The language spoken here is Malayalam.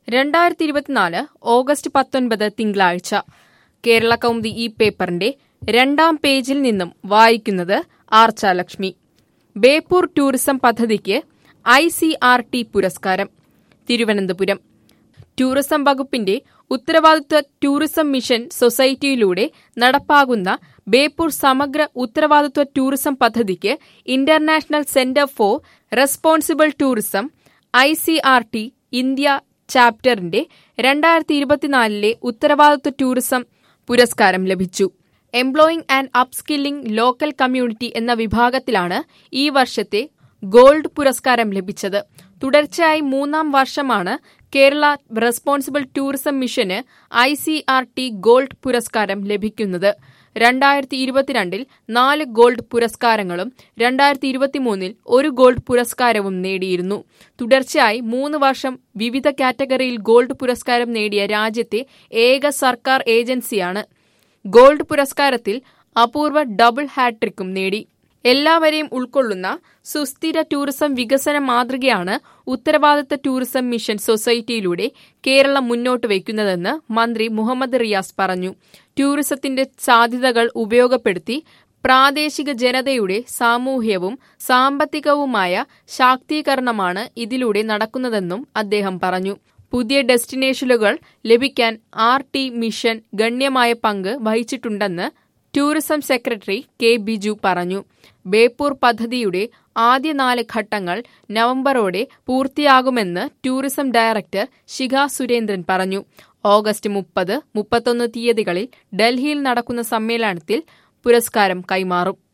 രണ്ടായിരത്തി ഇരുപത്തിനാല് ഓഗസ്റ്റ് പത്തൊൻപത് തിങ്കളാഴ്ച കേരള കൗമുദി ഈ പേപ്പറിന്റെ രണ്ടാം പേജിൽ നിന്നും വായിക്കുന്നത് ആർച്ചാലക്ഷ്മി ബേപ്പൂർ ടൂറിസം പദ്ധതിക്ക് ഐ സി ആർ ടി പുരസ്കാരം തിരുവനന്തപുരം ടൂറിസം വകുപ്പിന്റെ ഉത്തരവാദിത്വ ടൂറിസം മിഷൻ സൊസൈറ്റിയിലൂടെ നടപ്പാകുന്ന ബേപ്പൂർ സമഗ്ര ഉത്തരവാദിത്വ ടൂറിസം പദ്ധതിക്ക് international centre for responsible tourism I C R T India ചാപ്റ്ററിന്റെ രണ്ടായിരത്തി ഇരുപത്തിനാലിലെ ഉത്തരവാദിത്വ ടൂറിസം പുരസ്കാരം ലഭിച്ചു employing and upskilling local community എന്ന വിഭാഗത്തിലാണ് ഈ വർഷത്തെ ഗോൾഡ് പുരസ്കാരം ലഭിച്ചത് തുടർച്ചയായി മൂന്നാം വർഷമാണ് കേരള റെസ്പോൺസിബിൾ ടൂറിസം മിഷന് I C R T gold പുരസ്കാരം ലഭിക്കുന്നത് രണ്ടായിരത്തി ഇരുപത്തിരണ്ടിൽ നാല് ഗോൾഡ് പുരസ്കാരങ്ങളും രണ്ടായിരത്തി ഇരുപത്തിമൂന്നിൽ ഒരു ഗോൾഡ് പുരസ്കാരവും നേടിയിരുന്നു തുടർച്ചയായി മൂന്ന് വർഷം വിവിധ കാറ്റഗറിയിൽ ഗോൾഡ് പുരസ്കാരം നേടിയ രാജ്യത്തെ ഏക സർക്കാർ ഏജൻസിയാണ് ഗോൾഡ് പുരസ്കാരത്തിൽ അപൂർവ ഡബിൾ ഹാട്രിക്കും നേടി എല്ലാവരെയും ഉൾക്കൊള്ളുന്ന സുസ്ഥിര ടൂറിസം വികസന മാതൃകയാണ് ഉത്തരവാദിത്ത ടൂറിസം മിഷൻ സൊസൈറ്റിയിലൂടെ കേരളം മുന്നോട്ട് വയ്ക്കുന്നതെന്ന് മന്ത്രി മുഹമ്മദ് റിയാസ് പറഞ്ഞു ടൂറിസത്തിന്റെ സാധ്യതകൾ ഉപയോഗപ്പെടുത്തി പ്രാദേശിക ജനതയുടെ സാമൂഹ്യവും സാമ്പത്തികവുമായ ശാക്തീകരണമാണ് ഇതിലൂടെ നടക്കുന്നതെന്നും അദ്ദേഹം പറഞ്ഞു പുതിയ ഡെസ്റ്റിനേഷനുകൾ ലഭിക്കാൻ ആർ ടി മിഷൻ ഗണ്യമായ പങ്ക് വഹിച്ചിട്ടുണ്ടെന്ന് ടൂറിസം സെക്രട്ടറി കെ ബിജു പറഞ്ഞു ബേപ്പൂർ പദ്ധതിയുടെ ആദ്യ നാല് ഘട്ടങ്ങൾ നവംബറോടെ പൂർത്തിയാകുമെന്ന് ടൂറിസം ഡയറക്ടർ ശിഖ സുരേന്ദ്രൻ പറഞ്ഞു ഓഗസ്റ്റ് മുപ്പത് മുപ്പത്തൊന്ന് തീയതികളിൽ ഡൽഹിയിൽ നടക്കുന്ന സമ്മേളനത്തിൽ പുരസ്കാരം കൈമാറും